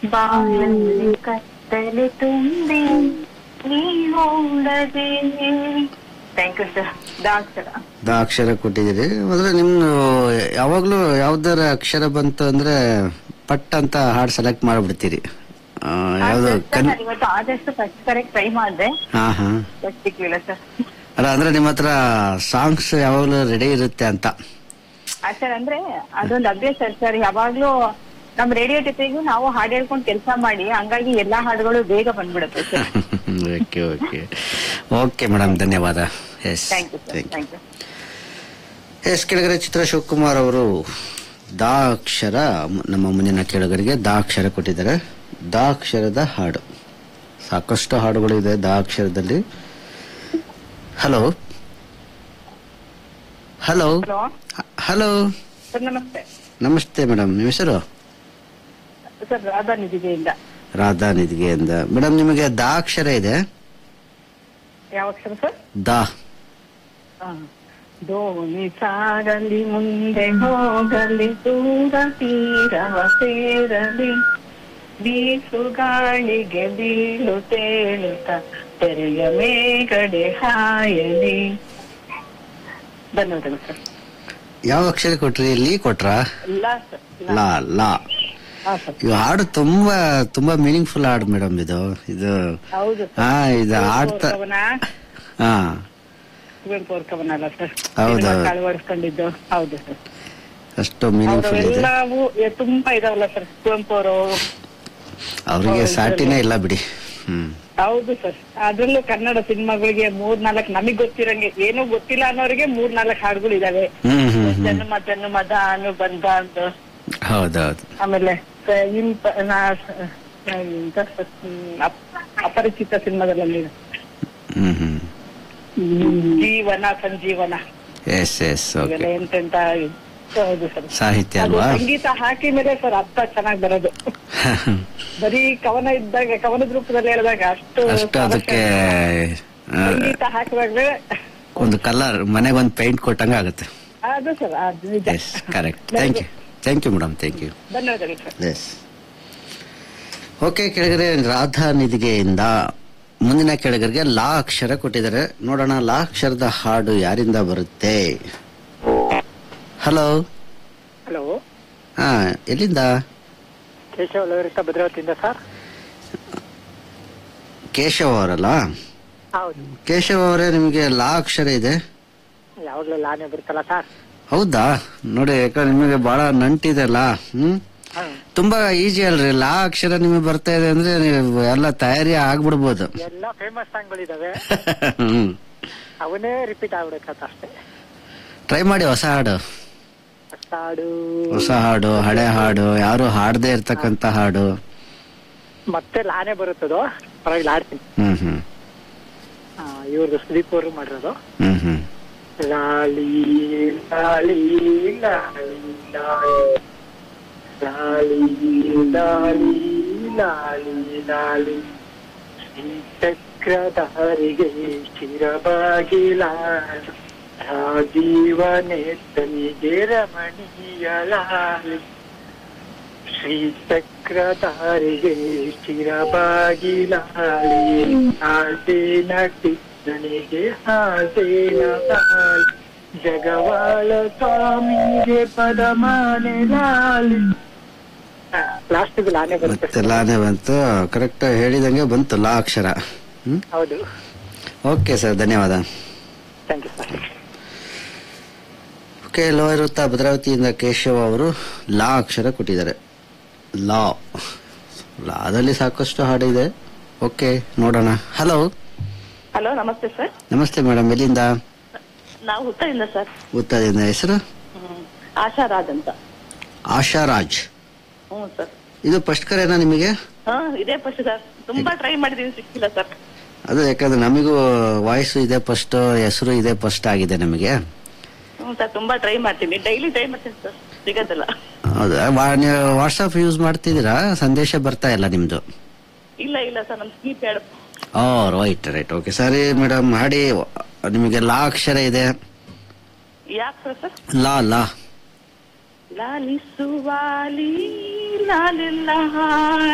ಬಾಳಲ್ಲಿ ಕತ್ತಲೆ ತುಂಬಿ ನೀಡದೆ ಥ್ಯಾಂಕ್ ಯು ಸರ್ ಡಾಕ್ಟರ್ ದ ಅಕ್ಷರ ಕೊಟ್ಟಿದ್ದೀರಿ ಅಂದ್ರೆ ನಿಮ್ಮ ಯಾವಾಗ್ಲೂ ಯಾವ್ದಾರ ಅಕ್ಷರ ಬಂತು ಅಂದ್ರೆ ಪಟ್ ಅಂತ ಹಾಡು ಸೆಲೆಕ್ಟ್ ಮಾಡ್ಬಿಡ್ತೀರಿ ಆ, ಯಾವ್ದು ಕನ್ ಇವತ್ತು ಆದಷ್ಟು ಫಸ್ಟ್ ಕರೆಕ್ಟ್ ಟ್ರೈ ಮಾಡಿದೆ ಹಾ ಹಾ ಫಸ್ಟ್ ಸಿಕ್ಲಿಲ್ಲ ಸರ್ ಅಲ್ಲ ಅಂದ್ರೆ ನಿಮ್ಮ ಹತ್ರ ಸಾಂಗ್ಸ್ ಯಾವಾಗ್ಲೂ ರೆಡಿ ಇರುತ್ತೆ ಅಂತ ಸರ್ ಅಂದ್ರೆ ಅದೊಂದು ಅಭ್ಯಾಸ ಸರ್ ಯಾವಾಗ್ಲೂ ನಮ್ ರೇಡಿಯೋ ಜೊತೆಗೂ ನಾವು ಹಾಡು ಹೇಳ್ಕೊಂಡು ಕೆಲಸ ಮಾಡಿ ಹಂಗಾಗಿ ಎಲ್ಲಾ ಹಾಡುಗಳು ಬೇಗ ಬಂದ್ಬಿಡುತ್ತೆ sir okay okay okay madam ಧನ್ಯವಾದ yes thank you sir thank you yes ಕೆಳಗರೆ ಚಿತ್ರ ಶಿವಕುಮಾರ್ ಅವರು ದಾ ಅಕ್ಷರ ನಮ್ಮ ಮುಂದಿನ ಕೆಳಗರಿಗೆ ದಾ ಅಕ್ಷರ ಕೊಟ್ಟಿದ್ದಾರೆ ದಾ ಅಕ್ಷರದ ಹಾಡು ಸಾಕಷ್ಟು ಹಾಡುಗಳು ಇದೆ ದಾ ಅಕ್ಷರದಲ್ಲಿ hello hello hello hello sir ನಮಸ್ತೆ ನಮಸ್ತೆ ಮೇಡಮ್ ನಿಮ್ಮ ಹೆಸರು ಸರ್ ರಾಧಾ ನಿಧಿಗೆಯಿಂದ ರಾಧಾ ನಿಧಿಗೆಯಿಂದ ಮೇಡಮ್ ನಿಮಗೆ ದಾ ಅಕ್ಷರ ಇದೆ ಯಾವ ಅಕ್ಷರ ಸರ್ ದಾ ದೋಣಿ ಸಾಗಲಿ ಮುಂದೆ ಹೋಗಲಿ ದೂರ ತೀರವ ಸೇರಲಿ ಬೀಸು ಗಾಳಿಗೆ ಬೀಳು ತೇಳುತ್ತ ತೆರೆಯ ಮೇಗಡೆ ಹಾಯಲಿ ಧನ್ಯವಾದಗಳು ಸರ್ ಯಾವ ಅಕ್ಷರ ಕೊಟ್ರಿ ಲೀ ಕೊಟ್ರಾ ಇಲ್ಲ ಸರ್ ಲಾ ಲಾ ಹಾ ಸರ್ ಈ ಹಾಡು ತುಂಬಾ ತುಂಬಾ ಮೀನಿಂಗ್ಫುಲ್ ಹಾಡು ಮೇಡಮ್ ಇದು ಇದು ಹೌದು ಹಾ ಇದು ಹಾಡ್ತಾ ಕವನ ಹಾ ಕುವೆಂಪು ಅವ್ರ ಕವನ ಅಲ್ಲ ಸರ್ ಹೌದು. ಸಿನಿಮಾಕ್ಕೆ ಅಳವಡಿಸ್ಕೊಂಡಿದ್ದು ಹೌದು ಸರ್ ಅಷ್ಟು ಮೀನಿಂಗ್ಫುಲ್ ಇದೆ ಎಲ್ಲವೂ ತುಂಬಾ ಇದಾವಲ್ಲ ಸರ್ ಕುವೆಂಪು ಅವರು ಅವರಿಗೆ ಹೌದು, ಸಾಟಿನೇ ಇಲ್ಲ ಬಿಡಿ ಹ್ಮ್ ಹೌದು ಸರ್ ಅದ್ರಲ್ಲೂ ಕನ್ನಡ ಸಿನಿಮಾಗಳಿಗೆ ಮೂರ್ ನಾಲ್ಕು ನಮಗ್ ಗೊತ್ತಿರಂಗೆ ಏನೂ ಗೊತ್ತಿಲ್ಲ ಅನ್ನೋರಿಗೆ ಮೂರ್ ನಾಲ್ಕು ಹಾಡುಗಳು ಇದಾವೆ ಹ್ಮ್ ಹ್ಮ್ ಹ್ಮ್ ಜನ್ಮ ಜನ್ಮದ ಅನುಬಂಧ ಅಂತ ಹೌದೌದು ಆಮೇಲೆ ಸ- ಇಂಪ ನಾ- ಸ- ಎಂತ ಸ- ಅಪ್- ಅಪರಿಚಿತ ಸಿನಿಮಾದಲ್ಲಿ ಹ್ಮ್ ಹ್ಮ್ ಜೀವನ ಸಂಜೀವನ ಎಸ್ ಎಸ್ ಓಕೆ ಇವೆಲ್ಲ ಎಂತೆಂತ ಹೌದು ಸರ್ ಸಾಹಿತ್ಯ ಅದು ಅಲ್ವಾ ಸಂಗೀತ ಹಾಕಿ ಮೇಲೆ ಸರ್ ಅರ್ಥ ಚೆನ್ನಾಗಿ ಬರೋದು ಬರೀ ಕವನ ಇದ್ದಾಗ ಕವನದ ರೂಪದಲ್ಲಿ ಹೇಳಿದಾಗ ಅಷ್ಟು ಅಷ್ಟು ಅದಕ್ಕೆ ಆ, ಸಂಗೀತ ಹಾಕಿದಾಗಲೇ ಒಂದು ಕಲರ್ ಮನೆಗೆ ಒಂದು ಪೇಂಟ್ ಕೊಟ್ಟಂಗ ಆಗುತ್ತೆ ಅದು ಸರ್ ಅದು ನಿಜ yes correct thank you thank you madam thank you ಧನ್ಯವಾದಗಳು ಸರ್ ಎಸ್ ಓಕೆ ಕೆಳಗರೆ ರಾಧಾ ನಿಧಿಗೆಯಿಂದ ಮುಂದಿನ ಕೆಳಗರಿಗೆ ಲಾ ಅಕ್ಷರ ಕೊಟ್ಟಿದ್ದಾರೆ ನೋಡೋಣ ಲಾ ಅಕ್ಷರದ ಹಾಡು ಯಾರಿಂದ ಬರುತ್ತೆ ಹಲೋ ಹಲೋ ಹಾ ಎಲ್ಲಿಂದ ಕೇಶವ ಲವರಿತ ಭದ್ರಾವತಿಯಿಂದ ಸರ್ ಕೇಶವ ಅವರಲ್ಲ ಹೌದು ಕೇಶವ ಅವರೇ ನಿಮಗೆ ಲಾ ಅಕ್ಷರ ಇದೆ ಯಾವಾಗ್ಲೂ ಲಾನೆ ಬರುತ್ತಲ್ಲ ಸರ್ ಹೌದಾ ನೋಡಿ ಯಾಕಂದ್ರೆ ನಿಮಗೆ ಬಹಳ ನಂಟಿದೆಲ್ಲ ಹ್ಮ್ ತುಂಬಾ ಈಜಿ ಅಲ್ರಿ ಲಾ ಅಕ್ಷರ ನಿಮಗೆ ಬರ್ತಾ ಇದೆ ಅಂದ್ರೆ ನೀವು ಎಲ್ಲ ತಯಾರಿ ಆಗ್ಬಿಡ್ಬೋದು ಎಲ್ಲ ಫೇಮಸ್ ಸಾಂಗ್ಗಳಿದಾವೆ ಹ್ಮ್ ಅವನ್ನೇ ರಿಪೀಟ್ ಆಗ್ಬಿಡಕತ್ತ ಅಷ್ಟೇ ಟ್ರೈ ಮಾಡಿ ಹೊಸ ಹಾಡು ಹಾಡು ಹೊಸ ಹಾಡು ಹಳೆ ಹಾಡು ಯಾರು ಹಾಡದೆ ಇರ್ತಕ್ಕಂತ ಹಾಡು ಮತ್ತೆ ಲಾನೆ ಬರುತ್ತದು ಪರವಾಗಿಲ್ಲ ಆಡ್ತೀನಿ ಹ್ಮ್ ಹ್ಮ್ ಇವ್ರದ್ದು ಸುದೀಪ್ ಅವರು ಮಾಡಿರೋದು ಹ್ಮ್ ಹ್ಮ್ ಲಾಲಿ ಲಾಲಿ ಲಾಲಿ ಲಾಲಿ ಲಾಲಿ ಲಾಲಿ ಲಾಲಿ ಚಕ್ರಧಾರಿಗೆ ಶಿರಬಾಗಿಲ ಜೀವನೇತನಿಗೆ ರಮಣೀಯ ಲಾಲಿ ಶ್ರೀ ಚಕ್ರಧಾರಿಗೆ ಶಿರಬಾಗಿಲಾಳಿ ಹಾಸೇನ ಕೃಷ್ಣನಿಗೆ ಹಾಸೇನ ಲಾಲಿ ಜಗವಾಳ ಸ್ವಾಮಿಗೆ ಪದಮಾನೆ ಲಾಲಿ ಲಾಸ್ಟ್ ಲಾನೆ ಬರುತ್ತೆ ಮತ್ತೆ ಲಾನೆ ಬಂತು ಕರೆಕ್ಟ್ ಹೇಳಿದಂಗೆ ಬಂತು ಲಾ ಅಕ್ಷರ ಹ್ಮ್ ಹೌದು ಓಕೆ ಸರ್ ಧನ್ಯವಾದ ಥ್ಯಾಂಕ್ ಯು ಸರ್ ಓಕೆ ಲೋ ಇರುತ್ತಾ ಭದ್ರಾವತಿಯಿಂದ ಕೇಶವ ಅವರು ಲಾ ಅಕ್ಷರ ಕೊಟ್ಟಿದ್ದಾರೆ ಲಾ ಲಾದಲ್ಲಿ ಸಾಕಷ್ಟು ಹಾಡಿದೆ ಓಕೆ ನೋಡೋಣ ಹಲೋ ಹಲೋ ನಮಸ್ತೆ ಸರ್ ನಮಸ್ತೆ ಮೇಡಮ್ ಎಲ್ಲಿಂದ ನಾವು ಹುತ್ತದಿಂದ ಸರ್ ಉತ್ತರದಿಂದ ಹೆಸರು ಆಶಾರಾಜ್ ಅಂತ ಆಶಾರಾಜ್ ಹ್ಞೂ ಸರ್ ಇದು ಫಸ್ಟ್ ಕರೆನಾ ನಿಮಗೆ ಹಾ ಇದೇ ಫಸ್ಟ್ ಸರ್ ತುಂಬಾ ಟ್ರೈ ಮಾಡಿದೀನಿ ಸಿಕ್ಕಿಲ್ಲ ಸರ್ ಅದು ಯಾಕಂದ್ರೆ ನಮಗೂ ವಾಯ್ಸ್ ಇದೆ ಫಸ್ಟ್ ಹೆಸರು ಇದೆ ಫಸ್ಟ್ ಆಗಿದೆ ನಮಗೆ ಹ್ಞೂ ಸರ್ ತುಂಬಾ ಟ್ರೈ ಮಾಡ್ತೀನಿ ಡೈಲಿ ಟ್ರೈ ಮಾಡ್ತೀನಿ ಸರ್ ಸಿಗೋದಿಲ್ಲ ಹೌದಾ ವಾ- ನೀವು ವಾಟ್ಸಪ್ ಯೂಸ್ ಮಾಡ್ತಿದ್ದೀರಾ ಸಂದೇಶ ಬರ್ತಾ ಇಲ್ಲ ನಿಮ್ದು ಇಲ್ಲ ಇಲ್ಲ ಸರ್ ನಮ್ ಸ್ಕೀಪ್ ಹೇಳ ಓ ರೈಟ್ ರೈಟ್ ಓಕೆ ಸರಿ ಮೇಡಮ್ ಹಾಡಿ ನಿಮಗೆ ಲಾ ಅಕ್ಷರ ಇದೆ ಯಾಕೆ ಸರ್ ಲಾ ಲಾ ಲಾಲಿಸುವಾಲಿ ಲಾಲಿಲ್ಲ